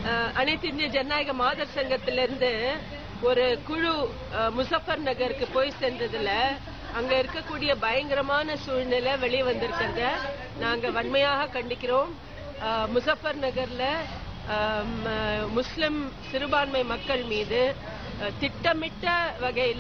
அஹ், அனைத்து இந்திய ஜனநாயக மாதர் சங்கத்திலிருந்து ஒரு குழு அஹ், முசஃபர் நகருக்கு போய் சென்றதுல அங்க இருக்கக்கூடிய பயங்கரமான சூழ்நிலை வெளியே வந்திருக்கிறத நாங்க வன்மையாக கண்டிக்கிறோம் அஹ், முசஃபர் நகர்ல அஹ், ம- முஸ்லிம் சிறுபான்மை மக்கள் மீது அஹ், திட்டமிட்ட வகையில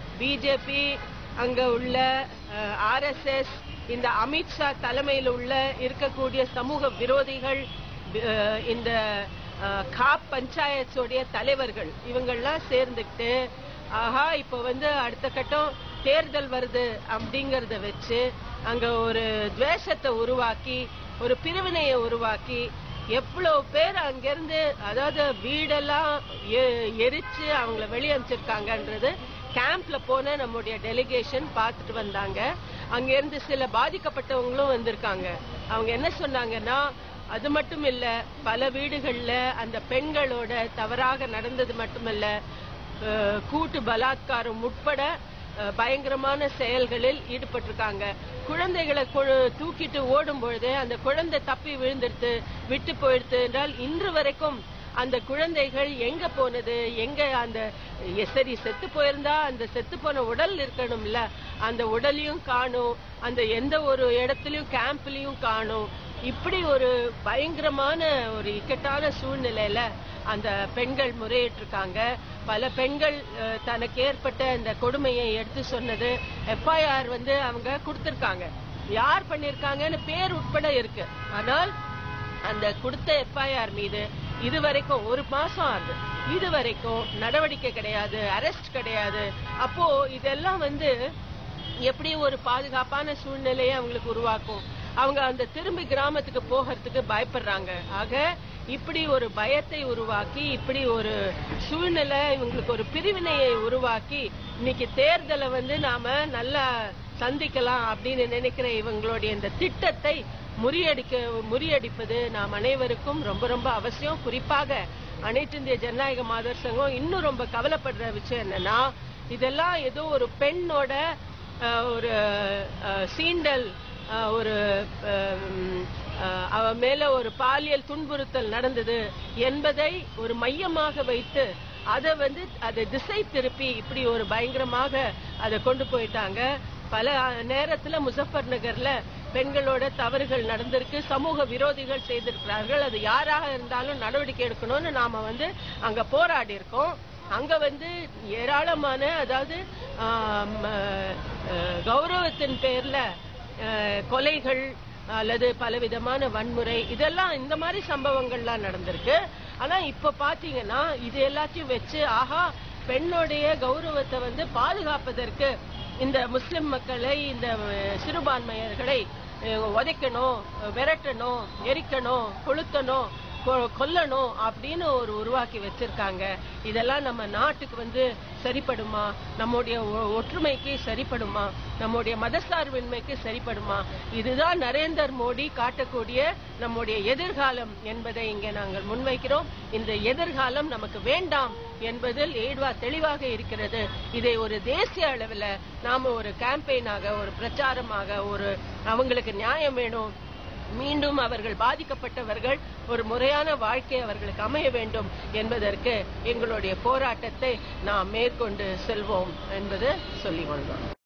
பிஜேபி அங்க உள்ள ஆர்எஸ்எஸ் இந்த அமித்ஷா தலைமையில் உள்ள இருக்கக்கூடிய சமூக விரோதிகள் அஹ், இந்த அஹ், காப் பஞ்சாயத்தோடைய தலைவர்கள் இவங்கெல்லாம் சேர்ந்துக்கிட்டு ஆஹா இப்ப வந்து அடுத்த கட்டம் தேர்தல் வருது அப்படிங்கறத வச்சு அங்க ஒரு துவேஷத்தை உருவாக்கி ஒரு பிரிவினையை உருவாக்கி எவ்வளவு பேர் அங்கிருந்து அதாவது வீடெல்லாம் எ- எரிச்சு அவங்கள வெளியே அனுப்பிச்சிருக்காங்கன்றது கேம்ப்ல போன நம்முடைய டெலிகேஷன் பார்த்துட்டு வந்தாங்க அங்க இருந்து சில பாதிக்கப்பட்டவங்களும் வந்திருக்காங்க அவங்க என்ன சொன்னாங்கன்னா அது மட்டும் இல்ல பல வீடுகள்ல அந்த பெண்களோட தவறாக நடந்தது மட்டுமல்ல அஹ், கூட்டு பலாத்காரம் உட்பட அஹ், பயங்கரமான செயல்களில் ஈடுபட்டிருக்காங்க குழந்தைகளை கு- தூக்கிட்டு ஓடும் பொழுது அந்த குழந்தை தப்பி விழுந்துடுத்து விட்டு போயிடுத்து என்றால் இன்று வரைக்கும் அந்த குழந்தைகள் எங்க போனது எங்க அந்த எ- சரி செத்து போயிருந்தா அந்த செத்து போன உடல் இருக்கணும்ல அந்த உடலையும் காணும் அந்த எந்த ஒரு இடத்துலயும் கேம்ப்லயும் காணும் இப்படி ஒரு பயங்கரமான ஒரு இக்கட்டான சூழ்நிலையில அந்த பெண்கள் முறையிட்டிருக்காங்க பல பெண்கள் அஹ், தனக்கு ஏற்பட்ட இந்த கொடுமையை எடுத்து சொன்னது எஃப்ஐஆர் வந்து அவங்க கொடுத்திருக்காங்க யார் பண்ணிருக்காங்கன்னு பேர் உட்பட இருக்கு ஆனால் அந்த கொடுத்த எஃப்ஐஆர் மீது இதுவரைக்கும் ஒரு மாசம் ஆகுது இதுவரைக்கும் நடவடிக்கை கிடையாது அரெஸ்ட் கிடையாது அப்போ இதெல்லாம் வந்து எப்படி ஒரு பாதுகாப்பான சூழ்நிலையை அவங்களுக்கு உருவாக்கும் அவங்க அந்த திரும்பி கிராமத்துக்கு போகிறதுக்கு பயப்படுறாங்க ஆக இப்படி ஒரு பயத்தை உருவாக்கி இப்படி ஒரு சூழ்நிலை இவங்களுக்கு ஒரு பிரிவினையை உருவாக்கி இன்னைக்கு தேர்தலை வந்து நாம நல்லா சந்திக்கலாம் அப்படின்னு நினைக்கிற இவங்களுடைய இந்த திட்டத்தை முறியடிக்க முறியடிப்பது நாம் அனைவருக்கும் ரொம்ப ரொம்ப அவசியம் குறிப்பாக அனைத்து இந்திய ஜனநாயக மாதர் சங்கம் இன்னும் ரொம்ப கவலைப்படுற விஷயம் என்னன்னா இதெல்லாம் ஏதோ ஒரு பெண்ணோட அஹ், ஒரு அஹ், சீண்டல் அஹ், ஒரு அஹ், உம், அஹ், அவ மேல ஒரு பாலியல் துன்புறுத்தல் நடந்தது என்பதை ஒரு மையமாக வைத்து அதை வந்து அதை திசை திருப்பி இப்படி ஒரு பயங்கரமாக அதை கொண்டு போயிட்டாங்க பல நேரத்துல முசஃபர் நகர்ல பெண்களோட தவறுகள் நடந்திருக்கு சமூக விரோதிகள் செய்திருக்கிறார்கள் அது யாராக இருந்தாலும் நடவடிக்கை எடுக்கணும்னு நாம வந்து அங்க போராடி இருக்கோம் அங்க வந்து ஏராளமான அதாவது ஆம், அஹ், கௌரவத்தின் பேர்ல அஹ், கொலைகள் அல்லது பலவிதமான வன்முறை இதெல்லாம் இந்த மாதிரி சம்பவங்கள்லாம் நடந்திருக்கு ஆனா இப்ப பாத்தீங்கன்னா இது எல்லாத்தையும் வச்சு ஆஹா பெண்ணுடைய கௌரவத்தை வந்து பாதுகாப்பதற்கு இந்த முஸ்லிம் மக்களை இந்த அஹ், சிறுபான்மையர்களை அஹ், உதைக்கணும் விரட்டணும் எரிக்கணும் கொளுத்தணும் கொ- கொல்லணும் அப்படின்னு ஒரு உருவாக்கி வச்சிருக்காங்க இதெல்லாம் நம்ம நாட்டுக்கு வந்து சரிப்படுமா நம்முடைய ஒ- ஒற்றுமைக்கு சரிப்படுமா நம்முடைய மதசார்பின்மைக்கு சரிப்படுமா இதுதான் நரேந்தர் மோடி காட்டக்கூடிய நம்முடைய எதிர்காலம் என்பதை இங்கே நாங்கள் முன்வைக்கிறோம் இந்த எதிர்காலம் நமக்கு வேண்டாம் என்பதில் ஏடுவா தெளிவாக இருக்கிறது இதை ஒரு தேசிய அளவில் நாம ஒரு கேம்பெயினாக ஒரு பிரச்சாரமாக ஒரு அவங்களுக்கு நியாயம் வேணும் மீண்டும் அவர்கள் பாதிக்கப்பட்டவர்கள் ஒரு முறையான வாழ்க்கை அவர்களுக்கு அமைய வேண்டும் என்பதற்கு எங்களுடைய போராட்டத்தை நாம் மேற்கொண்டு செல்வோம் என்பது சொல்லிக் கொள்வோம்